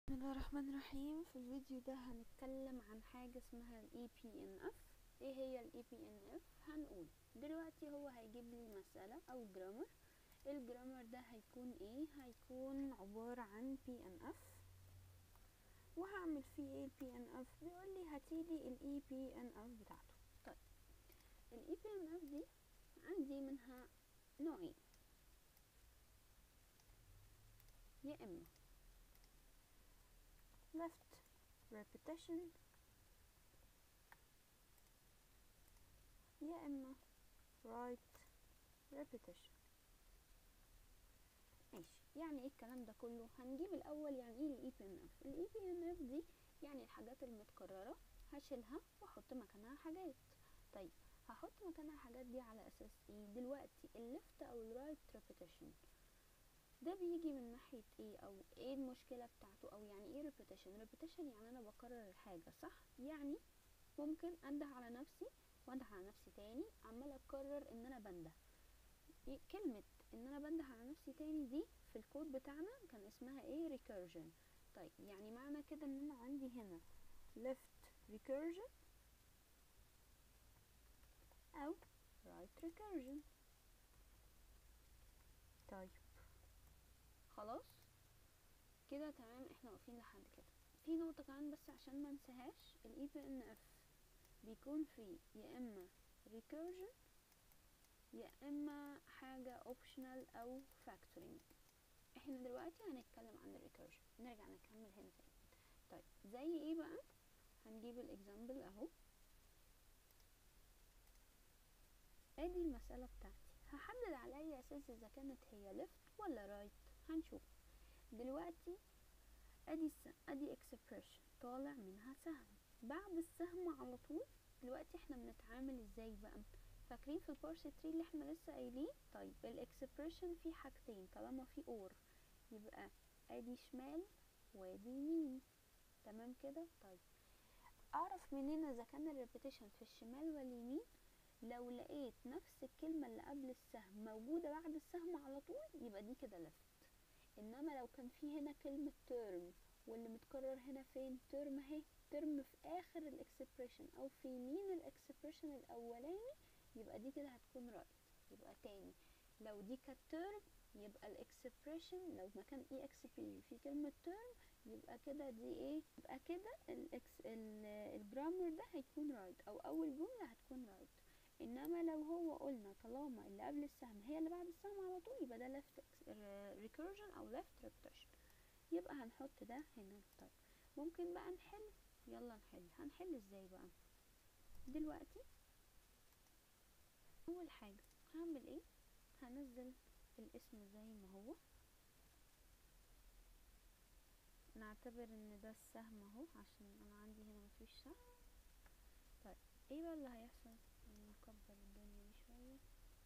بسم الله الرحمن الرحيم في الفيديو ده هنتكلم عن حاجة اسمها ال EPNF ايه هي ال EPNF هنقول دلوقتي هو هيجيب لي مسألة او جرامر الجرامر ده هيكون ايه هيكون عبارة عن PNF وهعمل فيه ايه ال PNF بيقول لي هاتيلي ال EPNF بتاعته طيب ال EPNF دي عندي منها نوعين يا اما left repetition يا اما right repetition ماشي يعني ايه الكلام ده كله هنجيب الاول يعني ايه الاي بي ان اف الاي بي ان اف دي يعني الحاجات المتكرره هشيلها واحط مكانها حاجات طيب هحط مكانها الحاجات دي على اساس ايه دلوقتي الليفت او الرايت repetition ده بيجي من ناحية ايه او ايه المشكلة بتاعته او يعني ايه repetition repetition يعني انا بكرر الحاجة صح يعني ممكن انده على نفسي وانده على نفسي تاني عمال اكرر ان انا بنده إيه كلمة ان انا بنده على نفسي تاني دي في الكود بتاعنا كان اسمها ايه recursion طيب يعني معنى كده ان انا عندي هنا left recursion او right recursion طيب خلاص كده تمام احنا واقفين لحد كده في نقطة كمان بس عشان ما انساهاش الاي بي ان اف بيكون فيه يا اما recursion يا اما حاجة optional او factoring احنا دلوقتي هنتكلم عن الريكيرجن نرجع نكمل هنا تاني طيب زي ايه بقى هنجيب الاكزامبل اهو ادي المسألة بتاعتي هحدد على اي اساس اذا كانت هي left ولا right هنشوف دلوقتي ادي السهم ادي اكسبريشن طالع منها سهم بعد السهم على طول دلوقتي احنا بنتعامل ازاي بقى فاكرين في البارس تري اللي احنا لسه قايلين طيب الاكسبريشن فيه حاجتين طالما في اور يبقى ادي شمال وادي يمين تمام كده طيب اعرف منين اذا كان الريبيتيشن في الشمال واليمين لو لقيت نفس الكلمة اللي قبل السهم موجودة بعد السهم على طول يبقى دي كده لفت انما لو كان في هنا كلمة ترم واللي متكرر هنا فين ترم اهي ترم في اخر الاكسبريشن او في يمين الاكسبريشن الاولاني يبقى دي كده هتكون رايت يبقى تاني لو دي كانت ترم يبقى الاكسبريشن لو مكان اي اكس بي في كلمة ترم يبقى كده دي ايه يبقى كده الاكس الجرامر ده هيكون رايت او اول جملة هتكون رايت انما لو هو قلنا طالما اللي قبل السهم هي اللي بعد السهم على طول يبقى ده left recursion او left repetition يبقى هنحط ده هنا طيب ممكن بقى نحل يلا نحل هنحل ازاي بقى دلوقتي اول حاجة هعمل ايه هنزل الاسم زي ما هو نعتبر ان ده السهم اهو عشان انا عندي هنا مفيش سهم طيب ايه بقى اللي هيحصل نكبر الدنيا دي شوية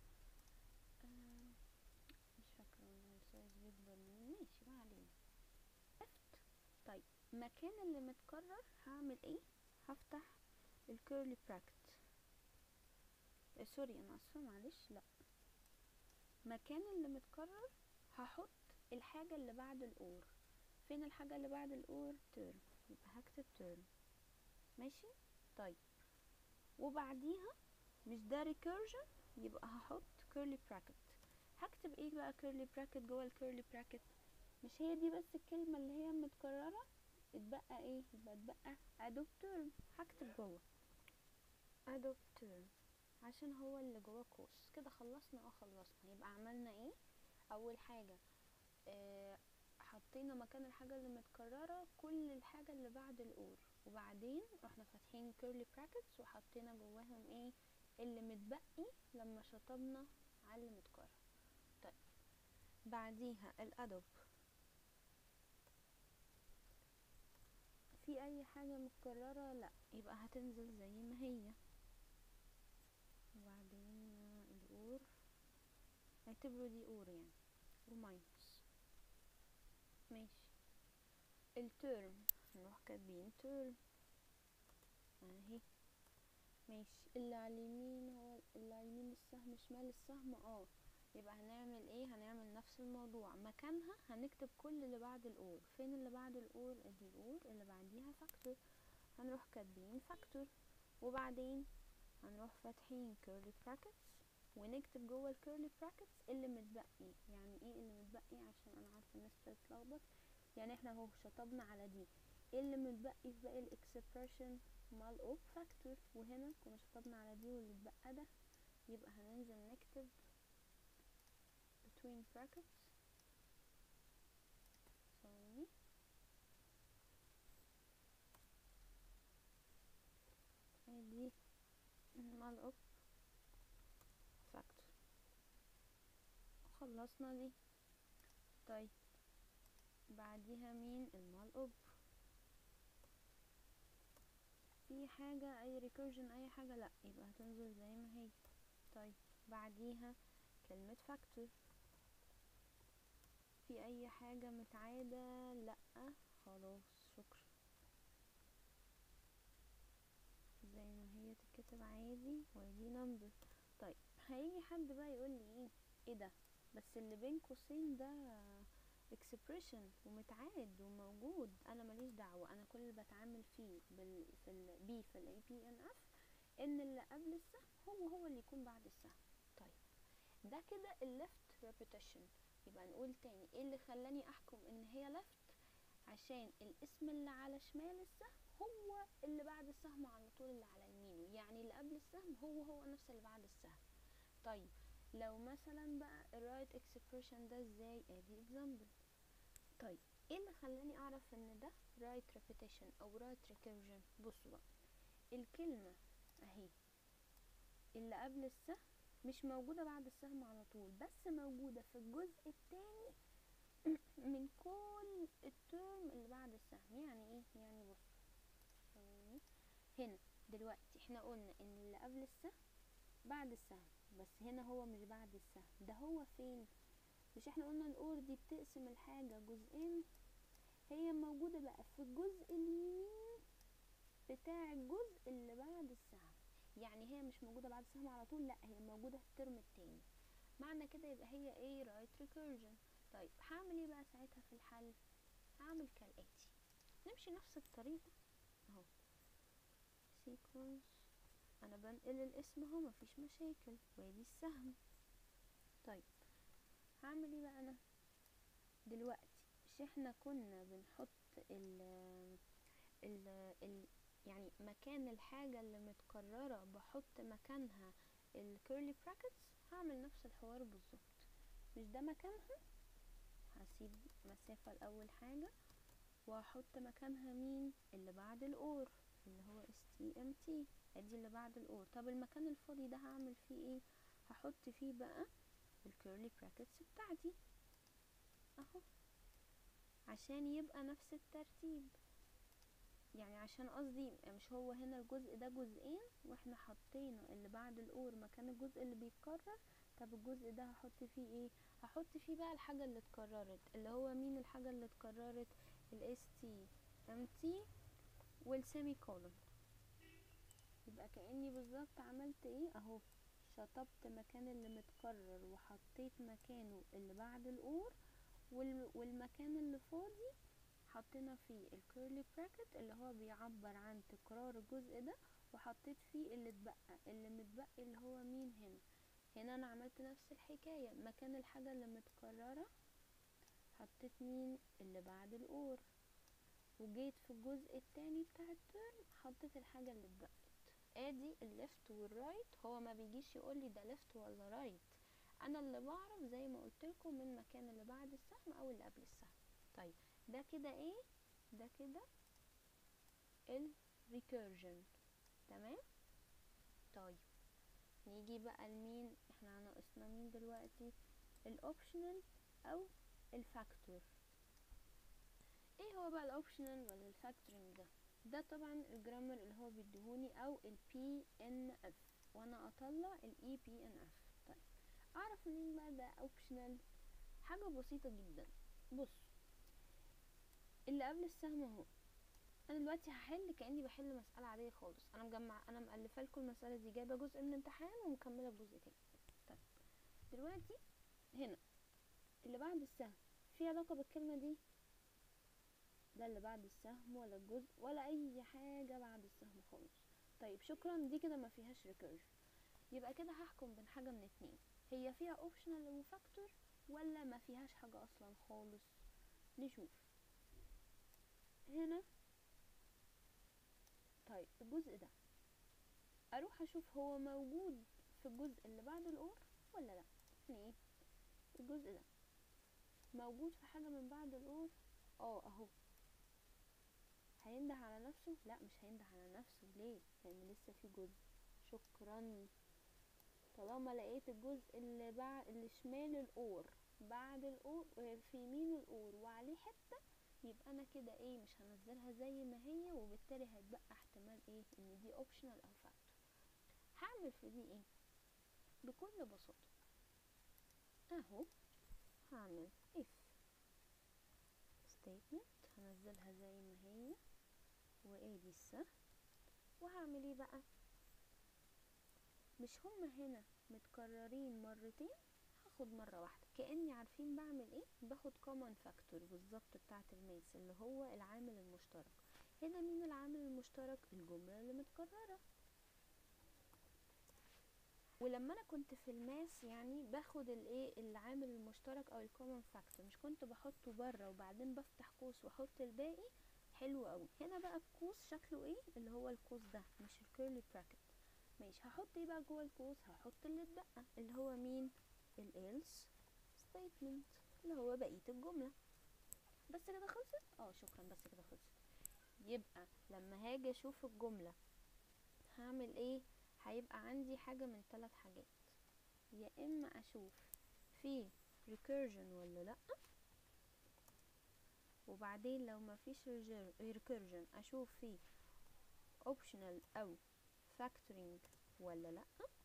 آه مش فاكرة والله السايز بيكبر منين ماشي ما علينا لفت طيب مكان اللي متكرر هعمل ايه هفتح الكيرلي براكت آه سوري انا اسفة معلش لا مكان اللي متكرر هحط الحاجة اللي بعد الاور فين الحاجة اللي بعد الاور ترم يبقى هكتب ترم ماشي طيب وبعديها مش ده recursion يبقى هحط curly bracket هكتب ايه بقى curly bracket جوه الكيرلي bracket مش هي دي بس الكلمة اللي هي متكررة اتبقى ايه يبقى اتبقى adopt term هكتب جوه adopt term عشان هو اللي جوه قوس كده خلصنا اه خلصنا يبقى عملنا ايه اول حاجة اه حطينا مكان الحاجة اللي متكررة كل الحاجة اللي بعد الأور وبعدين رحنا فاتحين كيرلي براكتس وحطينا جواهم ايه اللي متبقي لما شطبنا على اللي متكرر طيب بعديها الادوب في اي حاجة متكررة لا يبقى هتنزل زي ما هي وبعدين الاور اعتبروا دي اور يعني وماينس ماشي الترم نروح كاتبين ترم اهي ماشي اللي على اليمين هو اللي على يمين السهم شمال السهم اه يبقى هنعمل ايه هنعمل نفس الموضوع مكانها هنكتب كل اللي بعد الاور فين اللي بعد الاور فاكتور هنروح كاتبين فاكتور وبعدين هنروح فاتحين كيرلي براكتس ونكتب جوه الكيرلي براكتس اللي متبقي يعني ايه اللي متبقي عشان انا عارفه الناس بتتلخبط يعني احنا اهو شطبنا على دي ايه اللي متبقي في باقي الاكسبريشن مال اوف فاكتور وهنا كنا شطبنا على دي واللي اتبقى ده يبقى هننزل نكتب between brackets ثواني ادي مال اوف فاكتور خلصنا دي طيب بعديها مين المال اوف في حاجة اي ريكورجن اي حاجة لا يبقى هتنزل زي ما هي طيب بعديها كلمة فاكتور في اي حاجة متعادة لا خلاص شكرا زي ما هي تتكتب عادي ودي نمبر طيب هيجي حد بقى يقول لي ايه ايه ده بس اللي بين قوسين ده اكسبريشن ومتعاد وموجود انا ماليش دعوه انا كل اللي بتعامل فيه بال في ال بي في الاي بي ان اف ان اللي قبل السهم هو هو اللي يكون بعد السهم طيب ده كده الليفت ريبيتيشن يبقى نقول تاني ايه اللي خلاني احكم ان هي ليفت عشان الاسم اللي على شمال السهم هو اللي بعد السهم على طول اللي على يمينه يعني اللي قبل السهم هو هو نفس اللي بعد السهم طيب لو مثلا بقى الرايت اكسبريشن ده ازاي ادي اكزامبل طيب ايه اللي خلاني اعرف ان ده رايت ريبيتيشن او رايت ريكيرجن بصوا بقى الكلمه اهي اللي قبل السهم مش موجوده بعد السهم على طول بس موجوده في الجزء التاني من كل الترم اللي بعد السهم يعني ايه يعني بصوا ثواني هنا دلوقتي احنا قلنا ان اللي قبل السهم بعد السهم بس هنا هو مش بعد السهم ده هو فين مش احنا قلنا الاور دي بتقسم الحاجة جزئين هي موجودة بقى في الجزء اليمين بتاع الجزء اللي بعد السهم يعني هي مش موجودة بعد السهم على طول لا هي موجودة في الترم التاني معنى كده يبقى هي ايه رايت ريكيرجن طيب هعمل ايه بقى ساعتها في الحل هعمل كالاتي نمشي نفس الطريقة اهو سيكونس انا بنقل الاسم اهو مفيش مشاكل وادي السهم طيب هعمل ايه بقى انا دلوقتي مش احنا كنا بنحط ال ال ال يعني مكان الحاجة اللي متكررة بحط مكانها الكيرلي براكتس هعمل نفس الحوار بالظبط مش ده مكانها هسيب مسافة لأول حاجة وهحط مكانها مين اللي بعد الأور اللي هو STMT ادي اللي بعد الأور طب المكان الفاضي ده هعمل فيه ايه هحط فيه بقى الكيرلي براكتس بتاعتي اهو عشان يبقى نفس الترتيب يعني عشان قصدي مش هو هنا الجزء ده جزئين واحنا حطينا اللي بعد الأور مكان الجزء اللي بيتكرر طب الجزء ده هحط فيه ايه هحط فيه بقى الحاجة اللي اتكررت اللي هو مين الحاجة اللي اتكررت ال STMT والسيمي كولون يبقى كأني بالظبط عملت ايه اهو شطبت مكان اللي متكرر وحطيت مكانه اللي بعد الأور وال... والمكان اللي فاضي حطينا فيه الكيرلي براكت اللي هو بيعبر عن تكرار الجزء ده وحطيت فيه اللي اتبقى اللي متبقي اللي هو مين هنا هنا انا عملت نفس الحكاية مكان الحاجة اللي متكررة حطيت مين اللي بعد الأور وجيت في الجزء التاني بتاع الترم حطيت الحاجة اللي اتبقت ادي الليفت والرايت هو ما بيجيش يقول لي ده ليفت ولا رايت انا اللي بعرف زي ما قلت لكم من مكان اللي بعد السهم او اللي قبل السهم طيب ده كده ايه ده كده الريكيرجن تمام طيب نيجي بقى لمين احنا ناقصنا مين دلوقتي الاوبشنال او الفاكتور ايه هو بقى الاوبشنال ولا الفاكتورنج ده ده طبعا الجرامر اللي هو بيديهوني او البي ان اف وانا اطلع الاي بي ان اف طيب اعرف منين بقى ده اوبشنال حاجه بسيطه جدا بص اللي قبل السهم اهو انا دلوقتي هحل كاني بحل مساله عاديه خالص انا مجمع انا مالفه لكم المساله دي جايبه جزء من امتحان ومكمله بجزء تاني طيب دلوقتي هنا اللي بعد السهم في علاقه بالكلمه دي ده اللي بعد السهم ولا الجزء ولا اي حاجة بعد السهم خالص طيب شكرا دي كده ما فيهاش ريكيرجن يبقى كده هحكم بين حاجة من اتنين هي فيها اوبشنال وفاكتور ولا ما فيهاش حاجة اصلا خالص نشوف هنا طيب الجزء ده اروح اشوف هو موجود في الجزء اللي بعد الاور ولا لا يعني ايه الجزء ده موجود في حاجة من بعد الاور اه اهو هينده على نفسه لا مش هينده على نفسه ليه لان لسه في جزء شكرا طالما لقيت الجزء اللي بعد اللي شمال الاور بعد الاور في يمين الاور وعليه حته يبقى انا كده ايه مش هنزلها زي ما هي وبالتالي هيتبقى احتمال ايه ان دي اوبشنال او فاكتور هعمل في دي ايه بكل بساطه اهو هعمل if statement هنزلها زي ما هي وادي السهم وهعمل ايه بقى مش هما هنا متكررين مرتين هاخد مرة واحدة كأني عارفين بعمل ايه باخد common factor بالظبط بتاعة الماس اللي هو العامل المشترك هنا مين العامل المشترك الجملة اللي متكررة ولما انا كنت في الماس يعني باخد الايه العامل المشترك او الكومن فاكتور مش كنت بحطه بره وبعدين بفتح قوس واحط الباقي حلو قوي هنا بقى القوس شكله ايه اللي هو القوس ده مش الكيرلي براكت ماشي هحط ايه بقى جوه القوس هحط اللي اتبقى اللي هو مين الالس ستيتمنت اللي هو بقيه الجمله بس كده خلصت اه شكرا بس كده خلصت يبقى لما هاجي اشوف الجمله هعمل ايه هيبقى عندي حاجه من ثلاث حاجات يا اما اشوف في recursion ولا لا وبعدين لو ما فيش recursion اشوف في optional او factoring ولا لا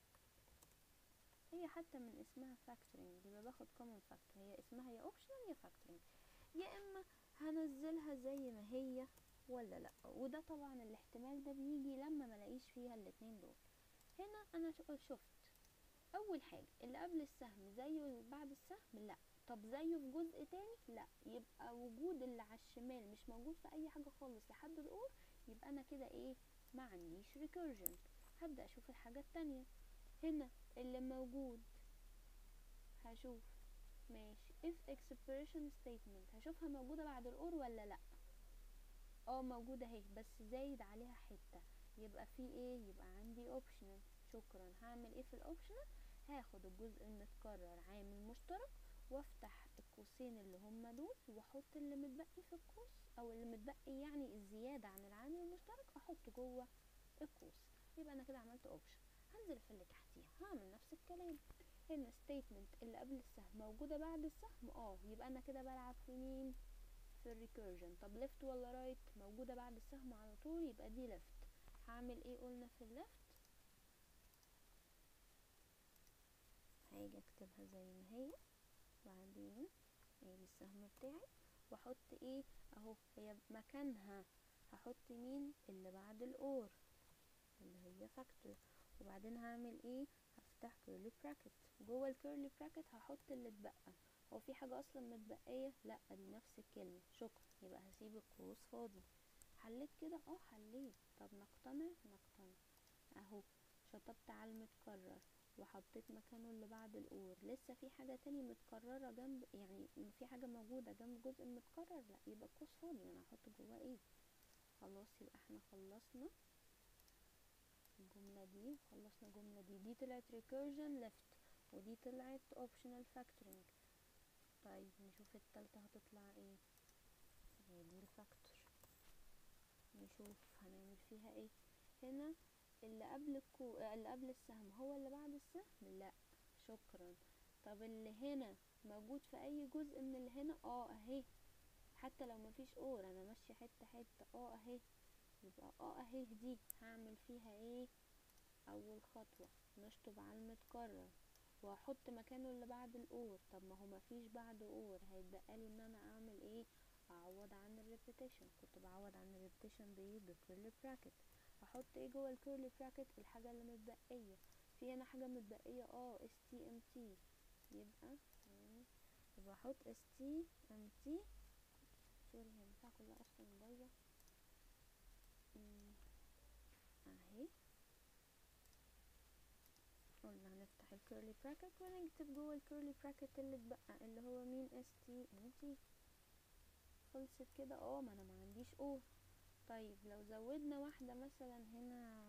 هي حتى من اسمها factoring يبقى باخد common factor هي اسمها يا optional يا factoring يا اما هنزلها زي ما هي ولا لا وده طبعا الاحتمال ده بيجي لما ملاقيش فيها الاتنين دول هنا انا شفت اول حاجة اللي قبل السهم زيه بعد السهم لا طب زيه في جزء تاني لا يبقى وجود اللي على الشمال مش موجود في اي حاجة خالص لحد الاور يبقى انا كده ايه ما عنديش recursion هبدأ اشوف الحاجة التانية هنا اللي موجود هشوف ماشي if expression statement هشوفها موجودة بعد الاور ولا لا اه موجودة اهي بس زايد عليها حتة يبقى في ايه يبقى عندي اوبشنال شكرا هعمل ايه في الاوبشنال هاخد الجزء المتكرر عامل مشترك وافتح القوسين اللي هما دول واحط اللي متبقي في القوس او اللي متبقي يعني الزيادة عن العامل المشترك احطه جوه القوس يبقى انا كده عملت اوبشن هنزل في اللي تحتيها هعمل نفس الكلام هنا statement اللي قبل السهم موجودة بعد السهم اه يبقى انا كده بلعب في مين في الريكيرجن طب ليفت ولا رايت right؟ موجودة بعد السهم على طول يبقى دي ليفت هعمل ايه قلنا في الليفت هاجي اكتبها زي ما هي بعدين ادي السهم بتاعي واحط ايه اهو هي مكانها هحط مين اللي بعد الاور اللي هي فاكتور وبعدين هعمل ايه هفتح كيرلي براكت جوه الكيرلي براكت هحط اللي اتبقى هو في حاجة اصلا متبقية لا دي نفس الكلمة شكرا يبقى هسيب القوس فاضي حليت كده اه حليت طب نقتنع نقتنع اهو شطبت على المتكرر وحطيت مكانه اللي بعد الاور لسه في حاجة تاني متكررة جنب يعني في حاجة موجودة جنب جزء متكرر لا يبقى القوس فاضي انا هحط جواه ايه خلاص يبقى احنا خلصنا الجملة دي وخلصنا الجملة دي دي طلعت recursion left ودي طلعت optional factoring طيب نشوف التالتة هتطلع ايه دي الفاكتور نشوف هنعمل فيها ايه هنا اللي قبل الكو... اللي قبل السهم هو اللي بعد السهم لا شكرا طب اللي هنا موجود في اي جزء من اللي هنا اه اهي حتى لو مفيش اور انا ماشيه حته حته اه اهي يبقى اه اهي دي هعمل فيها ايه اول خطوه نشطب على المتكرر واحط مكانه اللي بعد الاور طب ما هو مفيش بعد اور هيتبقى لي ان انا اعمل ايه اعوض عن الريبيتيشن كنت بعوض عن الريبيتيشن بايه بكيرلي براكت هحط ايه جوه الكيرلي براكت الحاجه اللي متبقيه في هنا حاجه متبقيه اه اس تي ام تي يبقى يبقى احط اس تي ام تي سوري هينفع كلها اصلا بايظه أمم، اهي قلنا هنفتح الكيرلي براكت ونكتب جوه الكيرلي براكت اللي اتبقى اللي هو مين اس تي ان تي خلصت كده اه ما انا ما عنديش او طيب لو زودنا واحدة مثلا هنا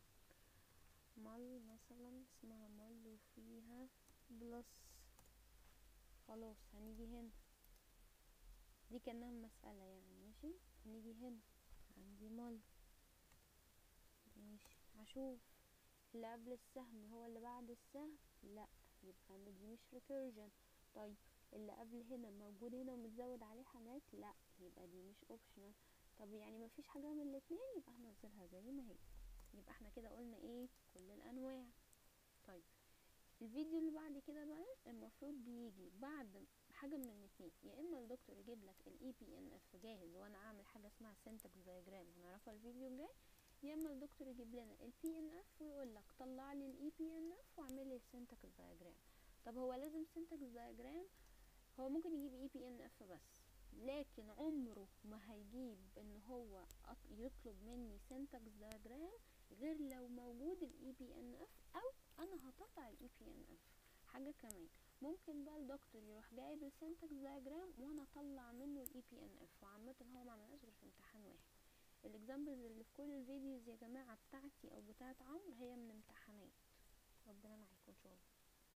مال مثلا اسمها مال وفيها بلس خلاص هنيجي هنا دي كأنها مسألة يعني ماشي هنيجي هنا عندي مال ماشي هشوف اللي قبل السهم هو اللي بعد السهم لا يبقى ما دي مش recursion طيب اللي قبل هنا موجود هنا ومتزود عليه حاجات لا يبقى دي مش optional طب يعني ما فيش حاجة من الاتنين يبقى هنزلها زي ما هي يبقى احنا كده قلنا ايه كل الانواع طيب الفيديو اللي بعد كده بقى المفروض بيجي بعد حاجة من الاتنين يا اما الدكتور يجيب لك الاي بي ان اف جاهز وانا اعمل حاجة اسمها syntax diagram هنعرفها الفيديو الجاي يا اما الدكتور يجيب لنا البي ان اف ويقول لك طلع لي الاي بي ان اف واعمل لي السنتكس diagram طب هو لازم syntax diagram هو ممكن يجيب اي بي ان اف بس لكن عمره ما هيجيب ان هو أط- يطلب مني syntax diagram غير لو موجود الاي بي ان اف او انا هطلع الاي بي ان اف حاجه كمان ممكن بقى الدكتور يروح جايب السنتكس diagram وانا اطلع منه الاي بي ان اف وعامه هو ما عملناش غير في امتحان واحد الاكزامبلز اللي في كل الفيديوز يا جماعه بتاعتي او بتاعت عمرو هي من امتحانات ربنا معاكم ان شاء الله